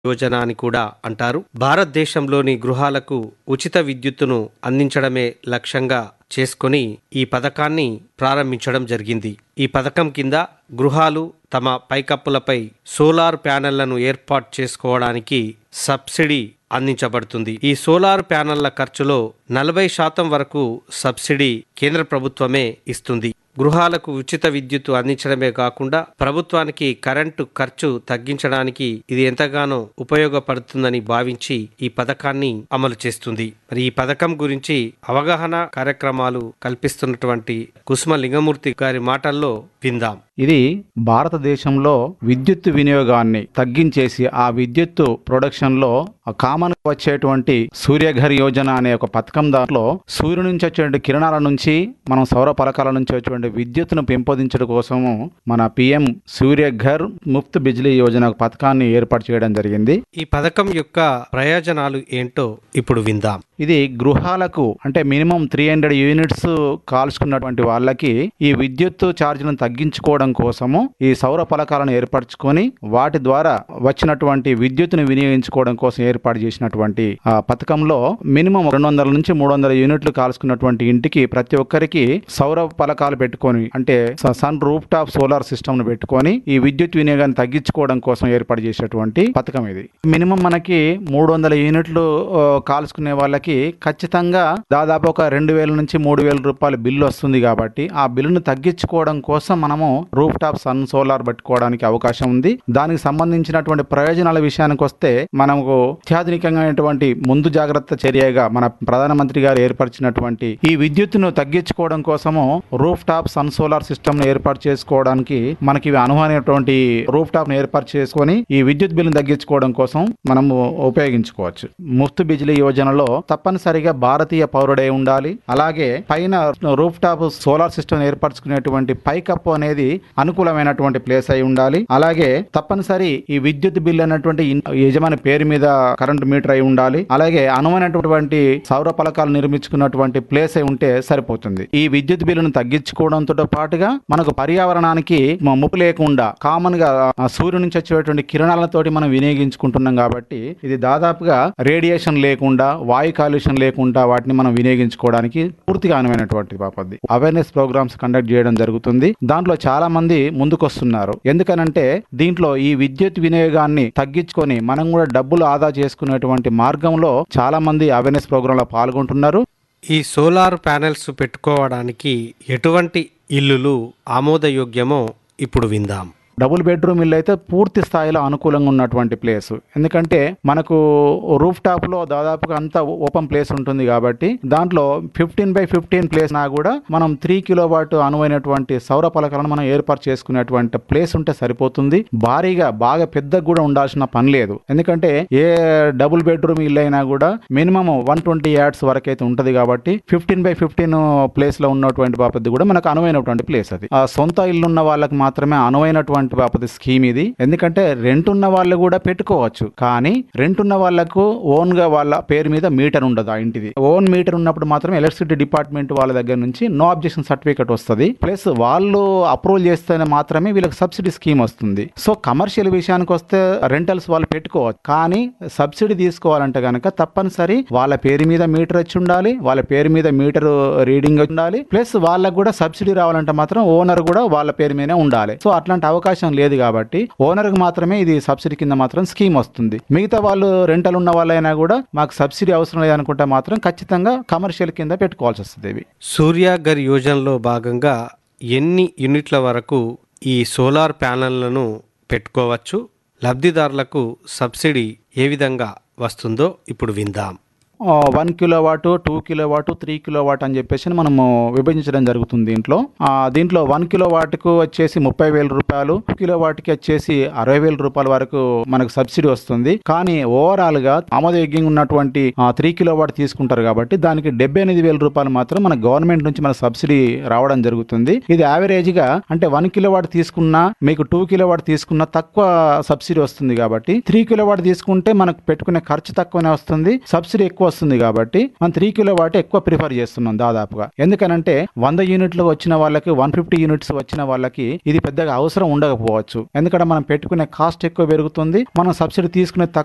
యోజన అని కూడా అంటారు భారతదేశంలోని గృహాలకు ఉచిత విద్యుత్తును అందించడమే లక్ష్యంగా చేసుకొని ఈ పథకాన్ని ప్రారంభించడం జరిగింది ఈ పథకం కింద గృహాలు తమ పైకప్పులపై సోలార్ ప్యానెళ్లను ఏర్పాటు చేసుకోవడానికి సబ్సిడీ అందించబడుతుంది ఈ సోలార్ ప్యానెళ్ల ఖర్చులో నలభై శాతం వరకు సబ్సిడీ కేంద్ర ప్రభుత్వమే ఇస్తుంది గృహాలకు ఉచిత విద్యుత్తు అందించడమే కాకుండా ప్రభుత్వానికి కరెంటు ఖర్చు తగ్గించడానికి ఇది ఎంతగానో ఉపయోగపడుతుందని భావించి ఈ పథకాన్ని అమలు చేస్తుంది మరి ఈ పథకం గురించి అవగాహన కార్యక్రమాలు కల్పిస్తున్నటువంటి కుసుమ లింగమూర్తి గారి మాటల్లో విందాం ఇది భారతదేశంలో విద్యుత్ వినియోగాన్ని తగ్గించేసి ఆ విద్యుత్తు ప్రొడక్షన్ లో కామన్ వచ్చేటువంటి సూర్యఘర్ యోజన అనే ఒక పథకం దాంట్లో సూర్యుడి నుంచి వచ్చేటువంటి కిరణాల నుంచి మనం సౌర పలకాల నుంచి వచ్చేటువంటి విద్యుత్తును పెంపొందించడం కోసము మన పిఎం సూర్యఘర్ ముఫ్త్ బిజ్లీ యోజన ఒక పథకాన్ని ఏర్పాటు చేయడం జరిగింది ఈ పథకం యొక్క ప్రయోజనాలు ఏంటో ఇప్పుడు విందాం ఇది గృహాలకు అంటే మినిమం త్రీ హండ్రెడ్ యూనిట్స్ కాల్చుకున్నటువంటి వాళ్ళకి ఈ విద్యుత్ ఛార్జీలను తగ్గించుకోవడం కోసము ఈ సౌర పలకాలను ఏర్పరచుకొని వాటి ద్వారా వచ్చినటువంటి విద్యుత్తును వినియోగించుకోవడం కోసం ఏర్పాటు చేసినటువంటి ఆ పథకంలో మినిమం రెండు వందల నుంచి మూడు వందల యూనిట్లు కాల్చుకున్నటువంటి ఇంటికి ప్రతి ఒక్కరికి సౌర పలకాలు పెట్టుకొని అంటే స- sun rooftop solar system ను పెట్టుకొని ఈ విద్యుత్ వినియోగాన్ని తగ్గించుకోవడం కోసం ఏర్పాటు చేసేటువంటి పథకం ఇది మినిమం మనకి మూడు వందల యూనిట్లు ఆ, కాల్చుకునే వాళ్ళకి ఖచ్చితంగా దాదాపు ఒక రెండు వేల నుంచి మూడు వేల రూపాయల బిల్లు వస్తుంది కాబట్టి ఆ బిల్లును తగ్గించుకోవడం కోసం మనము రూఫ్ టాప్ సన్ సోలార్ పెట్టుకోవడానికి అవకాశం ఉంది దానికి సంబంధించినటువంటి ప్రయోజనాల విషయానికి వస్తే మనకు అత్యాధునికమైనటువంటి ముందు జాగ్రత్త చర్యగా మన ప్రధానమంత్రి గారు ఏర్పరిచినటువంటి ఈ విద్యుత్తును తగ్గించుకోవడం కోసము rooftop sun solar system ను ఏర్పాటు చేసుకోవడానికి మనకి ఇవి అనువైనటువంటి రూఫ్ టాప్ ను ఏర్పాటు చేసుకొని ఈ విద్యుత్ బిల్లును తగ్గించుకోవడం కోసం మనము ఉపయోగించుకోవచ్చు ముఫ్త్ బిజిలీ యోజనలో తప్పనిసరిగా భారతీయ పౌరుడై ఉండాలి అలాగే పైన రూఫ్ టాప్ సోలార్ సిస్టమ్ ఏర్పరచుకునేటువంటి పైకప్పు అనేది అనుకూలమైనటువంటి ప్లేస్ అయి ఉండాలి అలాగే తప్పనిసరి ఈ విద్యుత్ బిల్ అనేటువంటి ఇన్- యజమాని పేరు మీద కరెంట్ మీటర్ అయి ఉండాలి అలాగే అనువైనటువంటి సౌర పలకాలు నిర్మించుకున్నటువంటి ప్లేస్ అయి ఉంటే సరిపోతుంది ఈ విద్యుత్ బిల్లును తగ్గించుకోవడంతో పాటుగా మనకు పర్యావరణానికి మ- ముప్పు లేకుండా కామన్ గా ఆ సూర్యుడి నుంచి వచ్చేటువంటి కిరణాలతోటి మనం వినియోగించుకుంటున్నాం కాబట్టి ఇది దాదాపుగా రేడియేషన్ లేకుండా వాయు కాలుష్యం లేకుండా వాటిని మనం వినియోగించుకోవడానికి పూర్తిగా అనువైనటువంటి పద్ధతి అవేర్నెస్ ప్రోగ్రామ్స్ కండక్ట్ చేయడం జరుగుతుంది దాంట్లో చాలా మంది ముందుకొస్తున్నారు ఎందుకనంటే దీంట్లో ఈ విద్యుత్ వినియోగాన్ని తగ్గించుకొని మనం కూడా డబ్బులు ఆదా చేసుకునేటువంటి మార్గంలో చాలా మంది అవేర్నెస్ ప్రోగ్రామ్ లో పాల్గొంటున్నారు ఈ సోలార్ ప్యానెల్స్ పెట్టుకోవడానికి ఎటువంటి ఇల్లులు ఆమోదయోగ్యమో ఇప్పుడు విందాం డబుల్ బెడ్రూమ్ ఇల్లు అయితే పూర్తి స్థాయిలో అనుకూలంగా ఉన్నటువంటి ప్లేస్ ఎందుకంటే మనకు రూఫ్ టాప్ లో దాదాపుగా అంతా ఓపెన్ ప్లేస్ ఉంటుంది కాబట్టి దాంట్లో ఫిఫ్టీన్ బై ఫిఫ్టీన్ ప్లేస్ నా కూడా మనం త్రీ కిలో వాట్ అనువైనటువంటి సౌర పలకలను మనం ఏర్పాటు చేసుకునేటువంటి ప్లేస్ ఉంటే సరిపోతుంది భారీగా బాగా పెద్దగా కూడా ఉండాల్సిన పని లేదు ఎందుకంటే ఏ డబుల్ బెడ్రూమ్ ఇల్లు అయినా కూడా మినిమం వన్ ట్వంటీ యాడ్స్ వరకు అయితే ఉంటది కాబట్టి ఫిఫ్టీన్ బై ఫిఫ్టీన్ ప్లేస్ లో ఉన్నటువంటి బాపతి కూడా మనకు అనువైనటువంటి ప్లేస్ అది ఆ సొంత ఇల్లు ఉన్న వాళ్ళకి మాత్రమే అనువైనటువంటి బాపతి స్కీమ్ ఇది ఎందుకంటే రెంట్ ఉన్న వాళ్ళు కూడా పెట్టుకోవచ్చు కానీ రెంట్ ఉన్న వాళ్ళకు ఓన్ గా వాళ్ళ పేరు మీద మీటర్ ఉండదు ఆ ఇంటిది ఓన్ మీటర్ ఉన్నప్పుడు మాత్రం ఎలక్ట్రిసిటీ డిపార్ట్మెంట్ వాళ్ళ దగ్గర నుంచి నో అబ్జెక్షన్ సర్టిఫికేట్ వస్తుంది ప్లస్ వాళ్ళు అప్రూవల్ చేస్తేనే మాత్రమే వీళ్ళకి సబ్సిడీ స్కీమ్ వస్తుంది సో కమర్షియల్ విషయానికి వస్తే రెంటల్స్ వాళ్ళు పెట్టుకోవచ్చు కానీ సబ్సిడీ తీసుకోవాలంటే కనుక తప్పనిసరి వాళ్ళ పేరు మీద మీటర్ వచ్చి ఉండాలి వాళ్ళ పేరు మీద మీటర్ రీడింగ్ ఉండాలి ప్లస్ వాళ్ళకు కూడా సబ్సిడీ రావాలంటే మాత్రం ఓనర్ కూడా వాళ్ళ పేరు మీదనే ఉండాలి సో అట్లాంటి అవకాశం లేదు కాబట్టి ఓనర్ కి మాత్రమే ఇది సబ్సిడీ కింద మాత్రం స్కీమ్ వస్తుంది మిగతా వాళ్ళు రెంటల్ ఉన్న వాళ్ళైనా కూడా మాకు సబ్సిడీ అవసరం లేదనుకుంటే మాత్రం ఖచ్చితంగా కమర్షియల్ కింద పెట్టుకోవాల్సి వస్తుంది ఇవి సూర్యాగర్ యోజనలో భాగంగా ఎన్ని యూనిట్ల వరకు ఈ సోలార్ ప్యానెళ్లను పెట్టుకోవచ్చు లబ్ధిదారులకు సబ్సిడీ ఏ విధంగా వస్తుందో ఇప్పుడు విందాం one kilowatt two kilowatt three kilowatt అని చెప్పేసి మనము విభజించడం జరుగుతుంది దీంట్లో ఆ, దీంట్లో వన్ కిలో వాట్కు వచ్చేసి ముప్పై వేల రూపాయలు టూ కిలో వాట్కి వచ్చేసి అరవై వేల రూపాయల వరకు మనకు సబ్సిడీ వస్తుంది కానీ ఓవరాల్ గా ఆమోదయోగ్యంగా ఉన్నటువంటి త్రీ కిలో వాట్ తీసుకుంటారు కాబట్టి దానికి డెబ్బై ఎనిమిది వేల రూపాయలు మాత్రం మన గవర్నమెంట్ నుంచి మన సబ్సిడీ రావడం జరుగుతుంది ఇది యావరేజ్ గా అంటే వన్ కిలో వాట్ తీసుకున్నా మీకు టూ కిలో వాట్ తీసుకున్నా తక్కువ సబ్సిడీ వస్తుంది కాబట్టి త్రీ కిలో వాట్ తీసుకుంటే మనకు పెట్టుకునే ఖర్చు తక్కువనే వస్తుంది సబ్సిడీ ఎక్కువ వస్తుంది కాబట్టి మనం త్రీ కిలో వాట్ ఎక్కువ ప్రిఫర్ చేస్తున్నాం దాదాపుగా ఎందుకనంటే వంద యూనిట్లు వచ్చిన వాళ్ళకి వన్ ఫిఫ్టీ యూనిట్స్ వచ్చిన వాళ్ళకి ఇది పెద్దగా అవసరం ఉండకపోవచ్చు ఎందుకంటే మనం పెట్టుకునే కాస్ట్ ఎక్కువ పెరుగుతుంది మనం సబ్సిడీ తీసుకునే తక్కువ